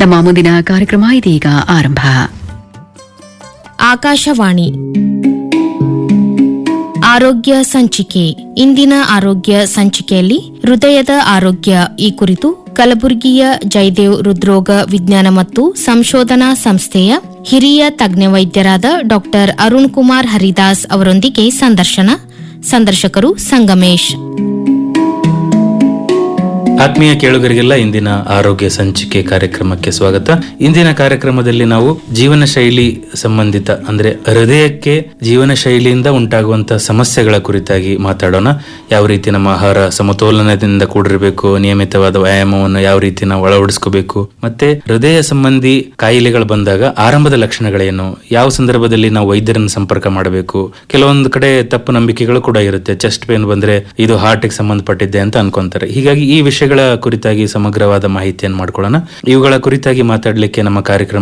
ನಮ್ಮ ಮುಂದಿನ ಕಾರ್ಯಕ್ರಮ ಇದೀಗ ಆರಂಭ ಆಕಾಶವಾಣಿ ಆರೋಗ್ಯ ಸಂಚಿಕೆ ಇಂದಿನ ಆರೋಗ್ಯ ಸಂಚಿಕೆಯಲ್ಲಿ ಹೃದಯದ ಆರೋಗ್ಯ ಈ ಕುರಿತು ಕಲಬುರಗಿಯ ಜಯದೇವ್ ಹೃದ್ರೋಗ ವಿಜ್ಞಾನ ಮತ್ತು ಸಂಶೋಧನಾ ಸಂಸ್ಥೆಯ ಹಿರಿಯ ತಜ್ಞ ವೈದ್ಯರಾದ ಡಾಕ್ಟರ್ ಅರುಣ್ ಕುಮಾರ್ ಹರಿದಾಸ್ ಅವರೊಂದಿಗೆ ಸಂದರ್ಶನ ಸಂದರ್ಶಕರು ಸಂಗಮೇಶ್ ಆತ್ಮೀಯ ಕೇಳುಗರಿಗೆಲ್ಲ ಇಂದಿನ ಆರೋಗ್ಯ ಸಂಚಿಕೆ ಕಾರ್ಯಕ್ರಮಕ್ಕೆ ಸ್ವಾಗತ ಇಂದಿನ ಕಾರ್ಯಕ್ರಮದಲ್ಲಿ ನಾವು ಜೀವನ ಶೈಲಿ ಸಂಬಂಧಿತ ಅಂದ್ರೆ ಹೃದಯಕ್ಕೆ ಜೀವನ ಶೈಲಿಯಿಂದ ಉಂಟಾಗುವಂತಹ ಸಮಸ್ಯೆಗಳ ಕುರಿತಾಗಿ ಮಾತಾಡೋಣ ಯಾವ ರೀತಿ ನಮ್ಮ ಆಹಾರ ಸಮತೋಲನದಿಂದ ಕೂಡಿರಬೇಕು ನಿಯಮಿತವಾದ ವ್ಯಾಯಾಮವನ್ನು ಯಾವ ರೀತಿ ನಾವು ಅಳವಡಿಸ್ಕೋಬೇಕು ಮತ್ತೆ ಹೃದಯ ಸಂಬಂಧಿ ಕಾಯಿಲೆಗಳು ಬಂದಾಗ ಆರಂಭದ ಲಕ್ಷಣಗಳೇನು ಯಾವ ಸಂದರ್ಭದಲ್ಲಿ ನಾವು ವೈದ್ಯರನ್ನು ಸಂಪರ್ಕ ಮಾಡಬೇಕು ಕೆಲವೊಂದು ಕಡೆ ತಪ್ಪು ನಂಬಿಕೆಗಳು ಕೂಡ ಇರುತ್ತೆ ಚೆಸ್ಟ್ ಪೇನ್ ಬಂದ್ರೆ ಇದು ಹಾರ್ಟ್ಗೆ ಸಂಬಂಧಪಟ್ಟಿದ್ದೆ ಅಂತ ಅನ್ಕೊಂತಾರೆ ಹೀಗಾಗಿ ಈ ವಿಷಯಗಳ ಕುರಿತಾಗಿ ಸಮಗ್ರವಾದ ಮಾಹಿತಿಯನ್ನು ಮಾಡ್ಕೊಳ್ಳೋಣ ಇವುಗಳ ಕುರಿತಾಗಿ ಮಾತಾಡ್ಲಿಕ್ಕೆ ನಮ್ಮ ಕಾರ್ಯಕ್ರಮ